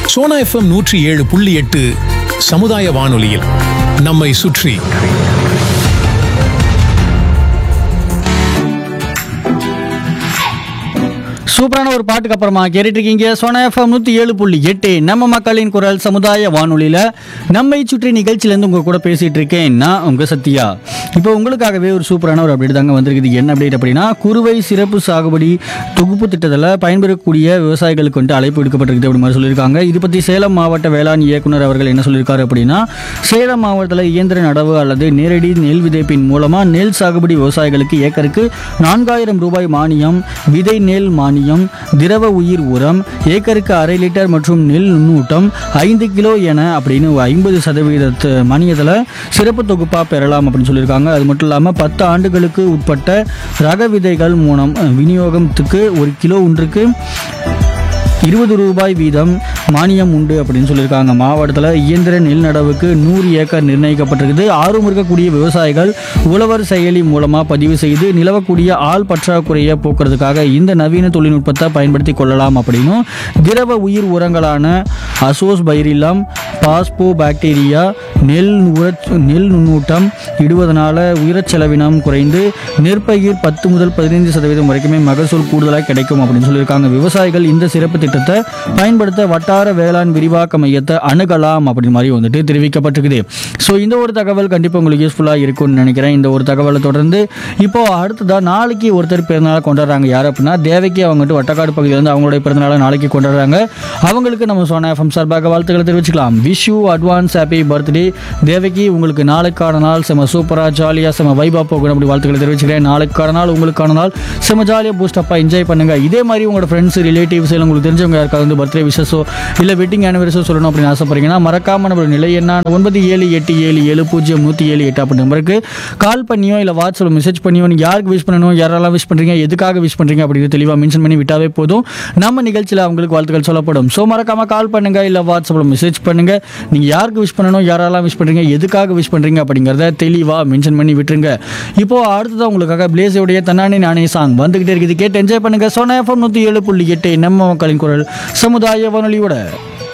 Sona FM நூற்றி ஏழு புள்ளி எட்டு சமுதாய வானொலியில் நம்மை சுற்றி சூப்பரான ஒரு பாட்டுக்கு அப்புறமா கேட்டுட்டு இருக்கீங்க சோனா எஃப்எம் நூற்றி ஏழு புள்ளி எட்டு நம்ம மக்களின் குரல் சமுதாய வானொலியில் நம்மை சுற்றி நிகழ்ச்சியிலேருந்து உங்கள் கூட பேசிகிட்டு இருக்கேன் நான் உங்கள் சத்யா இப்போ உங்களுக்காகவே ஒரு சூப்பரான ஒரு அப்டேட் தாங்க வந்திருக்குது என்ன அப்டேட் அப்படின்னா குறுவை சிறப்பு சாகுபடி தொகுப்பு திட்டத்தில் பயன்பெறக்கூடிய விவசாயிகளுக்கு வந்துட்டு அழைப்பு விடுக்கப்பட்டிருக்குது அப்படி மாதிரி சொல்லியிருக்காங்க இது பற்றி சேலம் மாவட்ட வேளாண் இயக்குனர் அவர்கள் என்ன சொல்லியிருக்காரு அப்படின்னா சேலம் மாவட்டத்தில் இயந்திர நடவு அல்லது நேரடி நெல் விதைப்பின் மூலமாக நெல் சாகுபடி விவசாயிகளுக்கு ஏக்கருக்கு நான்காயிரம் ரூபாய் மானியம் விதை நெல் மானியம் திரவ உயிர் உரம் ஏக்கருக்கு அரை லிட்டர் மற்றும் நெல் நுண்ணூட்டம் ஐந்து கிலோ என அப்படின்னு ஐம்பது சதவீத மானியத்தில் சிறப்பு தொகுப்பாக பெறலாம் அப்படின்னு சொல்லியிருக்காங்க அது மட்டும் இல்லாமல் பத்து ஆண்டுகளுக்கு உட்பட்ட ரக விதைகள் மூலம் அஹ், விநியோகத்துக்கு ஒரு கிலோ ஒன்றுக்கு இருபது ரூபாய் வீதம் மானியம் உண்டு அப்படின்னு சொல்லியிருக்காங்க மாவட்டத்தில் இயந்திர நெல் நடவுக்கு நூறு ஏக்கர் நிர்ணயிக்கப்பட்டிருக்குது ஆர்வம் இருக்கக்கூடிய விவசாயிகள் உழவர் செயலி மூலமாக பதிவு செய்து நிலவக்கூடிய ஆள் பற்றாக்குறையை போக்குறதுக்காக இந்த நவீன தொழில்நுட்பத்தை பயன்படுத்தி கொள்ளலாம் அப்படின்னும் திரவ உயிர் உரங்களான அசோஸ் பைரிலம் பாஸ்போ பாக்டீரியா நெல் உர நெல் நுண்ணூட்டம் இடுவதனால உயிரச் செலவினம் குறைந்து நெற்பயிர் பத்து முதல் பதினைந்து சதவீதம் வரைக்குமே மகசூல் கூடுதலாக கிடைக்கும் அப்படின்னு சொல்லியிருக்காங்க விவசாயிகள் இந்த சிறப்பு திட்டத்தை பயன்படுத்த வட்டார வேளாண் விரிவாக்க மையத்தை அணுகலாம் அப்படின்னு மாதிரி வந்துட்டு தெரிவிக்கப்பட்டிருக்குது ஸோ இந்த ஒரு தகவல் கண்டிப்பாக உங்களுக்கு யூஸ்ஃபுல்லாக இருக்கும்னு நினைக்கிறேன் இந்த ஒரு தகவலை தொடர்ந்து இப்போ அடுத்ததாக நாளைக்கு ஒருத்தர் பிறந்தநாளை கொண்டாடுறாங்க யார் அப்படின்னா தேவைக்கு அவங்க வந்துட்டு வட்டக்காடு பகுதியிலேருந்து அவங்களுடைய பிறந்தநாளை நாளைக்கு கொண்டாடுறாங்க அவங்களுக்கு நம்ம சோனா எஃப்எம் சார்பாக வாழ்த்துக்களை தெரிவிச்சுக்கலாம் wish you advance happy birthday Devaki உங்களுக்கு நாளைக்கான நாள் செம சூப்பராக ஜாலியாக செம வைபா போகணும் அப்படி வாழ்த்துக்களை தெரிவிச்சுக்கிறேன் நாளைக்கான நாள் உங்களுக்கான நாள் செம ஜாலியாக பூஸ்டப்பாக என்ஜாய் பண்ணுங்க இதே மாதிரி உங்களோட ஃப்ரெண்ட்ஸ் ரிலேட்டிவ்ஸ் எல்லாம் உங்களுக்கு தெரிஞ்சவங்க யாருக்காவது வந்து பர்த்டே விஷஸோ இல்லை வெட்டிங் ஆனிவர்சோ சொல்லணும் அப்படின்னு ஆசைப்படுறீங்கன்னா மறக்காம நம்ம நிலை என்ன ஒன்பது ஏழு எட்டு ஏழு ஏழு பூஜ்ஜியம் நூற்றி ஏழு எட்டு அப்படி நம்பருக்கு கால் பண்ணியோ இல்லை வாட்ஸ்அப்பில் மெசேஜ் பண்ணியோ நீங்கள் யாருக்கு விஷ் பண்ணணும் யாரெல்லாம் விஷ் பண்ணுறீங்க எதுக்காக விஷ் பண்ணுறீங்க அப்படிங்கிறது தெளிவாக மென்ஷன் பண்ணி விட்டாவே போதும் நம்ம நிகழ்ச்சியில் அவங்களுக்கு வாழ்த்துக்கள் சொல்லப்படும் ஸோ மறக்காம கால் பண்ணுங்க இல்லை வாட்ஸ்அப்பில் மெசேஜ் பண்ணுங்க நீங்கள் யாருக்கு விஷ் பண்ணணும் யாரெல்லாம் விஷ் பண்ணுறீங்க எதுக்காக விஷ் பண்ணுறீங்க அப்படிங்கிறத தெளிவாக மென்ஷன் பண்ணி விட்டுருங்க இப்போ அடுத்ததான் உங்களுக்காக பிளேஸோடைய தன்னானே நானே சாங் வந்துகிட்டே இருக்குது கேட்டு என்ஜாய் பண்ணுங்க சோனா எஃப்எம் நூற்றி ஏழு புள்ளி எட்டு நம்ம மக்களின் குரல் சமுதாய வானொலியோட